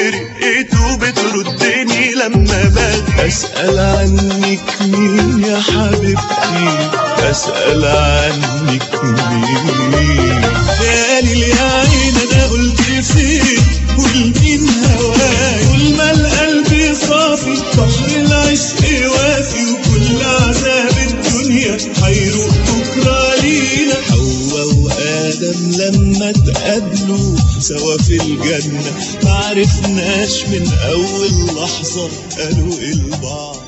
برقته بتردني لما باجي أسأل عنك مين يا حبيبتي أسأل عنك مين خيالي يا عين انا قلت فين والمين هواي طول ما القلب صافي بحر العشق وافي وكل عذاب الدنيا هيروح بكره لينا حواء وادم لما اتقابلوا سوا في الجنه معرفناش من اول لحظه قالوا إيه البعض